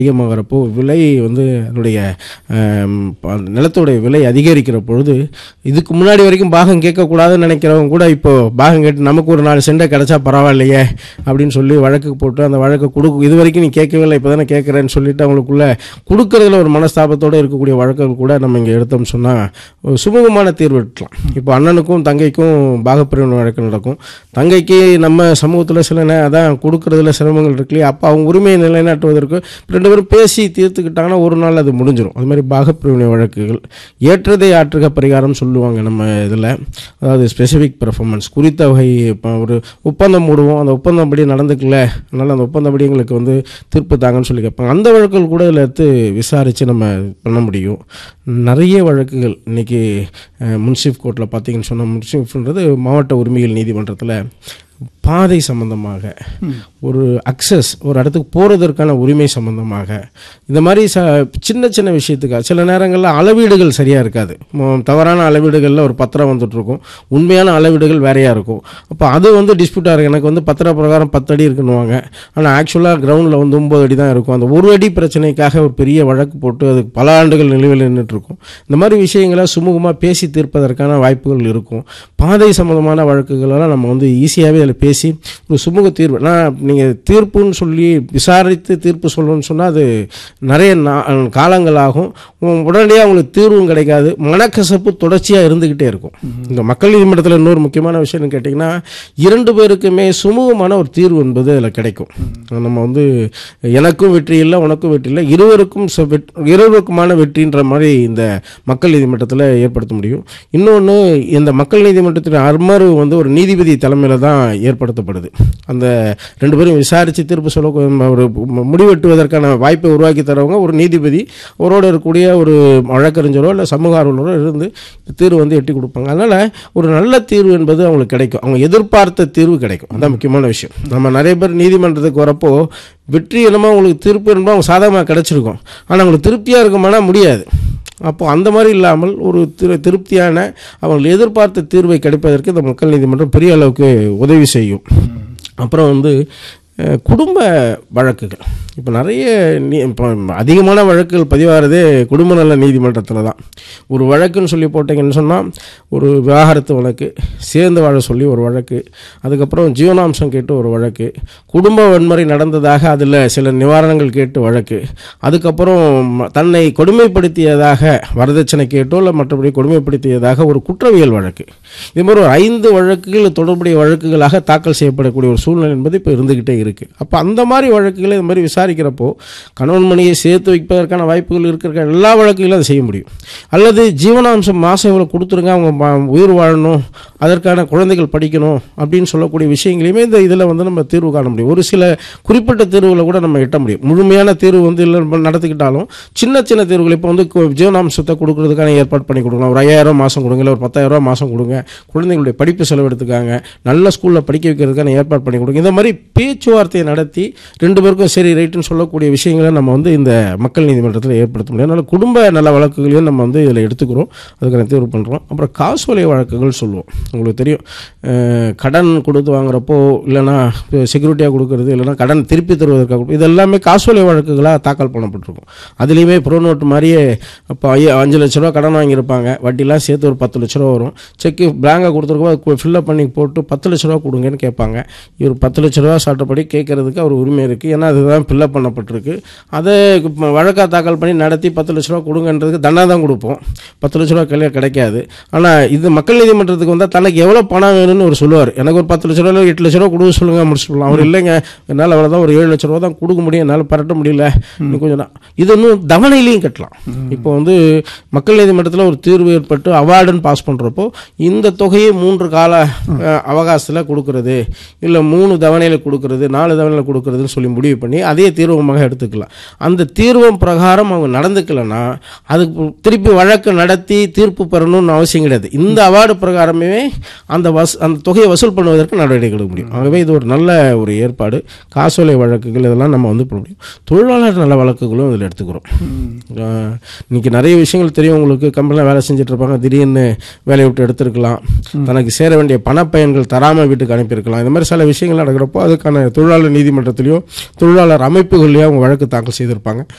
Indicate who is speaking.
Speaker 1: அதிகமாகிறப்போ விலை வந்து அதனுடைய ஆம், ப- நிலத்தோடைய விலை அதிகரிக்கிற பொழுது இதுக்கு முன்னாடி வரைக்கும் பாகம் கேட்கக்கூடாதுன்னு நினைக்கிறவங்க கூட இப்போ பாகம் கேட்டு நமக்கு ஒரு நாலு செண்டை கிடைச்சா பரவாயில்லையே அப்படின்னு சொல்லி வழக்கு போட்டு அந்த வழக்கை கொடு இது வரைக்கும் நீ கேட்கவே இப்போ தானே கேட்குறேன்னு சொல்லிட்டு அவங்களுக்குள்ள கொடுக்கறதுல ஒரு மனஸ்தாபத்தோடு இருக்கக்கூடிய வழக்குகள் கூட நம்ம இங்கே எடுத்தோம்னு சொன்னால் சுமூகமான தீர்வு எடுக்கலாம் இப்போ அண்ணனுக்கும் தங்கைக்கும் பாகப்பிரிவினை வழக்கு நடக்கும் தங்கைக்கு நம்ம சமூகத்தில் சில நே அதான் கொடுக்கறதுல சிரமங்கள் இருக்கு இல்லையா அப்போ அவங்க உரிமையை நிலைநாட்டுவதற்கு ரெண்டு பேரும் பேசி தீர்த்துக்கிட்டாங்கன்னா ஒரு நாள் அது முடிஞ்சிடும் அது மாதிரி பாகப்பிரிவினை வழக்குகள் ஏற்றதை ஆற்றுக பரிகாரம் சொல்லுவாங்க நம்ம இதில் அதாவது ஸ்பெசிஃபிக் பெர்ஃபார்மன்ஸ் குறித்த வகை இப்போ ஒரு ஒப்பந்தம் போடுவோம் அந்த ஒப்பந்தம் படி நடந்துக்கல அதனால் அந்த ஒப்பந்தப்படி எங்களுக்கு வந்து தீர்ப்பு தாங்கன்னு சொல்லி கேட்பாங்க அந்த வழக்குகள் கூட இதில் எடுத்து விசாரித்து நம்ம பண்ண முடியும் நிறைய வழக்குகள் இன்றைக்கி முன்சிப் கோர்ட்டில் பார்த்தீங்கன்னு சொன்னால் முன்சிப்ன்றது மாவட்ட உரிமைகள் நீதிமன்றத்தில் பாதை சம்பந்தமாக ஒரு அக்சஸ் ஒரு இடத்துக்கு போகிறதற்கான உரிமை சம்பந்தமாக இந்த மாதிரி ச சின்ன சின்ன விஷயத்துக்காக சில நேரங்களில் அளவீடுகள் சரியாக இருக்காது மொ- தவறான அளவீடுகளில் ஒரு பத்திரம் வந்துட்டுருக்கும் உண்மையான அளவீடுகள் வேறையாக இருக்கும் அப்போ அது வந்து டிஸ்பியூட்டாக இருக்குது எனக்கு வந்து பத்திர பிரகாரம் பத்து அடி இருக்குன்னுவாங்க ஆனால் ஆக்சுவலாக கிரவுண்டில் வந்து ஒம்பது அடி தான் இருக்கும் அந்த ஒரு அடி பிரச்சனைக்காக ஒரு பெரிய வழக்கு போட்டு அது பல ஆண்டுகள் நிலுவையில் நின்றுட்டு இருக்கும் இந்த மாதிரி விஷயங்களை சுமூகமாக பேசி தீர்ப்பதற்கான வாய்ப்புகள் இருக்கும் பாதை சம்பந்தமான வழக்குகளெல்லாம் நம்ம வந்து ஈஸியாகவே அதில் பேசி ஒரு சுமூக தீர்வு நான் நீங்கள் தீர்ப்புன்னு சொல்லி விசாரித்து தீர்ப்பு சொல்லணும்னு சொன்னால் அது நிறைய நா- காலங்களாகும் உம் உடனடியாக அவங்களுக்கு தீர்வும் கிடைக்காது மனக்கசப்பு தொடர்ச்சியாக இருந்துக்கிட்டே இருக்கும் இந்த மக்கள் நீதிமன்றத்தில் இன்னொரு முக்கியமான விஷயம்னு கேட்டிங்கன்னா இரண்டு பேருக்குமே சுமூகமான ஒரு தீர்வு என்பது அதில் கிடைக்கும் நம்ம வந்து எனக்கும் வெற்றி இல்லை உனக்கும் வெற்றி இல்லை இருவருக்கும் ச- வெட்- இருவருக்குமான வெற்றின்ற மாதிரி இந்த மக்கள் நீதிமன்றத்தில் ஏற்படுத்த முடியும் இன்னொன்று இந்த மக்கள் நீதிமன்றத்தின் அமர்வு வந்து ஒரு நீதிபதி தலைமையில் தான் ஏற்படுத்தப்படுது அந்த ரெண்டு பேரும் விசாரித்து தீர்ப்பு சொல்ல ஒரு மு- முடிவெட்டுவதற்கான வாய்ப்பை உருவாக்கி தரவங்க ஒரு நீதிபதி அவரோட இருக்கக்கூடிய ஒரு வழக்கறிஞரோ இல்லை சமூக ஆர்வலரோ இருந்து இந்த தீர்வு வந்து எட்டி கொடுப்பாங்க அதனால் ஒரு நல்ல தீர்வு என்பது அவங்களுக்கு கிடைக்கும் அவங்க எதிர்பார்த்த தீர்வு கிடைக்கும் அதான் முக்கியமான விஷயம் நம்ம நிறைய பேர் நீதிமன்றத்துக்கு வரப்போ வெற்றி என்னமோ அவங்களுக்கு தீர்ப்பு என்னமோ அவங்க சாதகமாக கிடைச்சிருக்கும் ஆனால் அவங்களுக்கு திருப்தியாக இருக்குமானா முடியாது அப்போ அந்த மாதிரி இல்லாமல் ஒரு திரு திருப்தியான அவர்கள் எதிர்பார்த்த தீர்வை கிடைப்பதற்கு இந்த மக்கள் நீதிமன்றம் பெரிய அளவுக்கு உதவி செய்யும் அப்புறம் வந்து அஹ், குடும்ப வழக்குகள் இப்போ நிறைய நீ இப்போ அதிகமான வழக்குகள் பதிவாகிறதே குடும்ப நல நீதிமன்றத்தில் தான் ஒரு வழக்குன்னு சொல்லி போட்டிங்கன்னு சொன்னால் ஒரு விவாகரத்து வழக்கு சேர்ந்து வாழ சொல்லி ஒரு வழக்கு அதுக்கப்புறம் ஜீவனாம்சம் கேட்டு ஒரு வழக்கு குடும்ப வன்முறை நடந்ததாக அதில் சில நிவாரணங்கள் கேட்டு வழக்கு அதுக்கப்புறம் ம- தன்னை கொடுமைப்படுத்தியதாக வரதட்சணை கேட்டோ இல்லை மற்றபடி கொடுமைப்படுத்தியதாக ஒரு குற்றவியல் வழக்கு இது மாதிரி ஒரு ஐந்து வழக்குகள் தொடர்புடைய வழக்குகளாக தாக்கல் செய்யப்படக்கூடிய ஒரு சூழ்நிலை என்பது இப்போ இருந்துக்கிட்டே இருக்குது அப்போ அந்த மாதிரி வழக்குகளை இது மாதிரி விசாரிக்கிறப்போ கணவன் மணியை சேர்த்து வைப்பதற்கான வாய்ப்புகள் இருக்கிற எல்லா வழக்குகளும் அதை செய்ய முடியும் அல்லது ஜீவனாம்சம் மாதம் இவ்வளோ கொடுத்துருங்க அவங்க ம- உயிர் வாழணும் அதற்கான குழந்தைகள் படிக்கணும் அப்படின்னு சொல்லக்கூடிய விஷயங்களையுமே இந்த இதில் வந்து நம்ம தீர்வு காண முடியும் ஒரு சில குறிப்பிட்ட தீர்வுகளை கூட நம்ம எட்ட முடியும் முழுமையான தீர்வு வந்து இல்லை நம்ம நடத்திக்கிட்டாலும் சின்ன சின்ன தீர்வுகள் இப்போ வந்து கு- ஜீவனாம்சத்தை கொடுக்கறதுக்கான ஏற்பாடு பண்ணி கொடுக்கலாம் ஒரு ஐயாயிரம் மாதம் கொடுங்க இல்லை ஒரு பத்தாயிரம் ரூபாய் மாதம் கொடுங்க குழந்தைகளுடைய படிப்பு செலவு எடுத்துக்காங்க நல்ல ஸ்கூலில் படிக்க வைக்கிறதுக்கான ஏற்பாடு பண்ணி கொடுங்க இந்த மாதிரி பேச்சுவார்த்தையை நடத்தி ரெண்டு பேருக்கும் சரி ரைட்டுன்னு சொல்லக்கூடிய விஷயங்களை நம்ம வந்து இந்த மக்கள் நீதிமன்றத்தில் ஏற்படுத்த முடியும் அதனால் குடும்ப நல வழக்குகளையும் நம்ம வந்து இதில் எடுத்துக்கிறோம் அதுக்கான தீர்வு பண்ணுறோம் அப்புறம் காசோலை வழக்குகள் சொல்லுவோம் உங்களுக்கு தெரியும் அஹ், கடன் கொடுத்து வாங்குறப்போ இல்லைன்னா செக்யூரிட்டியாக கொடுக்கறது இல்லைன்னா கடன் திருப்பி தருவதற்காக கொடுப்பது. இது எல்லாமே காசோலை வழக்குகளாக தாக்கல் பண்ணப்பட்டிருக்கும் அதுலேயுமே ப்ரோ நோட் மாதிரியே இப்போ ஐயா அஞ்சு லட்ச ரூபா கடன் வாங்கியிருப்பாங்க வட்டிலாம் சேர்த்து ஒரு பத்து லட்ச ரூபா வரும் செக்கு பேங்காக கொடுத்துருக்கோம் அது ஃபில்லப் பண்ணி போட்டு பத்து லட்ச ரூபா கொடுங்கன்னு கேட்பாங்க இவர் பத்து லட்ச ரூபா சட்டப்படி கேட்கறதுக்கு அவர் உரிமை இருக்குது ஏன்னா அதுதான் ஃபில்லப் பண்ணப்பட்டிருக்கு அதை இப்ப வழக்கா தாக்கல் பண்ணி நடத்தி பத்து லட்ச ரூபா கொடுங்கன்றதுக்கு தண்டனை தான் கொடுப்போம் பத்து லட்ச ரூபா கையில் கிடைக்காது ஆனால் இது மக்கள் நீதிமன்றத்துக்கு வந்தால் தனக்கு எவ்வளோ பணம் வேணும்னு ஒரு சொல்லுவார் எனக்கு ஒரு பத்து லட்ச ரூபா இல்லை எட்டு லட்ச ரூபா கொடுக்க சொல்லுங்க முடிச்சு சொல்லலாம் அவர் இல்லைங்க என்னால் அவ்வளோதான் ஒரு ஏழு லட்ச ரூபா தான் கொடுக்க முடியும் என்னால் பரட்ட முடியல இன்னும் கொஞ்சம் நா- இது இன்னும் தவணையிலையும் கட்டலாம் இப்போ வந்து மக்கள் நீதிமன்றத்தில் ஒரு தீர்வு ஏற்பட்டு அவார்டுன்னு பாஸ் பண்ணுறப்போ இந்த தொகையை மூன்று கால அவகாசத்தில் கொடுக்கறது இல்லை மூணு தவணையில் கொடுக்கறது நாலு தவணையில் கொடுக்கறதுன்னு சொல்லி முடிவு பண்ணி அதே தீர்வமாக எடுத்துக்கலாம் அந்த தீர்வம் பிரகாரம் அவங்க நடந்துக்கலைன்னா அதுக்கு திருப்பி வழக்கு நடத்தி தீர்ப்பு பெறணும்னு அவசியம் கிடையாது இந்த அவார்டு பிரகாரமே அந்த வஸ் அந்த தொகையை வசூல் பண்ணுவதற்கு நடவடிக்கை எடுக்க முடியும் ஆகவே இது ஒரு நல்ல ஒரு ஏற்பாடு காசோலை வழக்குகள் இதெல்லாம் நம்ம வந்து பண்ண முடியும் தொழிலாளர் நல வழக்குகளும் இதில் எடுத்துக்கிறோம் ஆஹ், இன்னைக்கு நிறைய விஷயங்கள் தெரியும் உங்களுக்கு கம்பெனியில் வேலை செஞ்சுட்டு இருப்பாங்க திடீர்னு வேலையை விட்டு எடுத்திருக்கலாம் தனக்கு சேர வேண்டிய பணப்பயன்கள் தராமல் வீட்டுக்கு அனுப்பியிருக்கலாம் இந்த மாதிரி சில விஷயங்கள் நடக்கிறப்போ அதுக்கான தொழில் தொழிலாளர் நீதிமன்றத்திலையோ தொழிலாளர் அமைப்புகள்லையோ அவங்க வழக்கு தாக்கல் செய்திருப்பாங்க